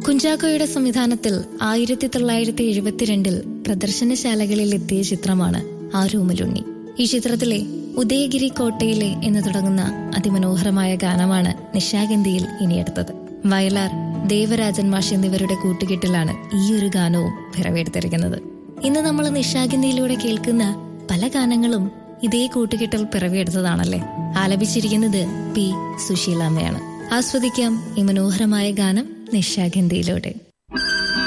കുഞ്ചാക്കോയുടെ സംവിധാനത്തിൽ ആയിരത്തി തൊള്ളായിരത്തി എഴുപത്തിരണ്ടിൽ പ്രദർശനശാലകളിൽ എത്തിയ ചിത്രമാണ് ആ റൂമിലുണ്ണി ഈ ചിത്രത്തിലെ ഉദയഗിരി കോട്ടയിലെ എന്ന് തുടങ്ങുന്ന അതിമനോഹരമായ ഗാനമാണ് നിശാഗന്ധിയിൽ ഇനിയെടുത്തത് വയലാർ ദേവരാജൻ മാഷ് എന്നിവരുടെ കൂട്ടുകെട്ടിലാണ് ഈ ഒരു ഗാനവും പിറവിയെടുത്തിരിക്കുന്നത് ഇന്ന് നമ്മൾ നിശാഗന്ധിയിലൂടെ കേൾക്കുന്ന പല ഗാനങ്ങളും ഇതേ കൂട്ടുകെട്ടിൽ പിറവിയെടുത്തതാണല്ലേ ആലപിച്ചിരിക്കുന്നത് പി സുശീലാമ്മയാണ് ആസ്വദിക്കാം ഈ മനോഹരമായ ഗാനം നിശാഗന്ധിയിലൂടെ